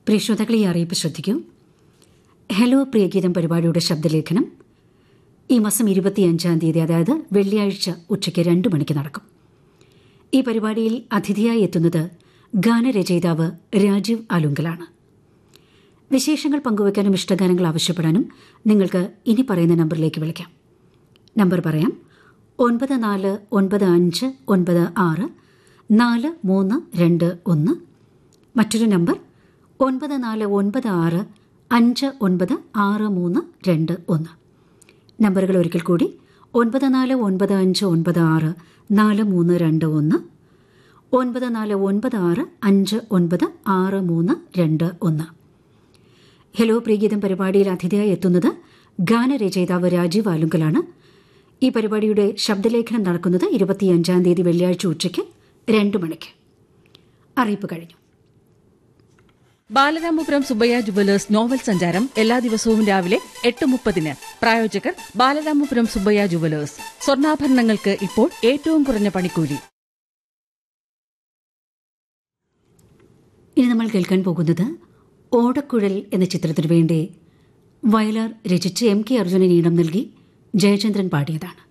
പ്രിയ ശ്രോതാക്കളെ ഈ അറിയിപ്പ് ശ്രദ്ധിക്കൂ ഹലോ പ്രിയഗീതം പരിപാടിയുടെ ശബ്ദലേഖനം ഈ മാസം ഇരുപത്തിയഞ്ചാം തീയതി അതായത് വെള്ളിയാഴ്ച ഉച്ചയ്ക്ക് രണ്ട് മണിക്ക് നടക്കും ഈ പരിപാടിയിൽ അതിഥിയായി എത്തുന്നത് ഗാനരചയിതാവ് രാജീവ് ആലുങ്കലാണ് വിശേഷങ്ങൾ പങ്കുവയ്ക്കാനും ഇഷ്ടഗാനങ്ങൾ ആവശ്യപ്പെടാനും നിങ്ങൾക്ക് ഇനി പറയുന്ന നമ്പറിലേക്ക് വിളിക്കാം നമ്പർ പറയാം ഒൻപത് നാല് ഒൻപത് അഞ്ച് ഒൻപത് ആറ് നാല് മൂന്ന് രണ്ട് ഒന്ന് മറ്റൊരു നമ്പർ ഒൻപത് നാല് ഒൻപത് ആറ് അഞ്ച് ഒൻപത് ആറ് മൂന്ന് രണ്ട് ഒന്ന് നമ്പറുകൾ ഒരിക്കൽ കൂടി ഒൻപത് നാല് ഒൻപത് അഞ്ച് ഒൻപത് ആറ് നാല് മൂന്ന് രണ്ട് ഒന്ന് ഒൻപത് നാല് ഒൻപത് ആറ് അഞ്ച് ഒൻപത് ആറ് മൂന്ന് രണ്ട് ഒന്ന് ഹലോ പ്രീഗീതം പരിപാടിയിൽ അതിഥിയായി എത്തുന്നത് ഗാനരചയിതാവ് രാജീവ് ആലുങ്കലാണ് ഈ പരിപാടിയുടെ ശബ്ദലേഖനം നടക്കുന്നത് ഇരുപത്തിയഞ്ചാം തീയതി വെള്ളിയാഴ്ച ഉച്ചയ്ക്ക് രണ്ട് മണിക്ക് അറിയിപ്പ് കഴിഞ്ഞു ബാലരാമപുരം സുബയ്യ ജുവലേഴ്സ് നോവൽ സഞ്ചാരം എല്ലാ ദിവസവും രാവിലെ എട്ട് മുപ്പതിന് പ്രായോജകർ ബാലരാമപുരം സുബയ്യ ജുവലേഴ്സ് സ്വർണ്ണാഭരണങ്ങൾക്ക് ഇപ്പോൾ ഏറ്റവും കുറഞ്ഞ പണിക്കൂലി ഇനി നമ്മൾ കേൾക്കാൻ പോകുന്നത് ഓടക്കുഴൽ എന്ന ചിത്രത്തിനു വേണ്ടി വയലാർ രചിച്ച് എം കെ അർജുനൻ ഈണം നൽകി ജയചന്ദ്രൻ പാടിയതാണ്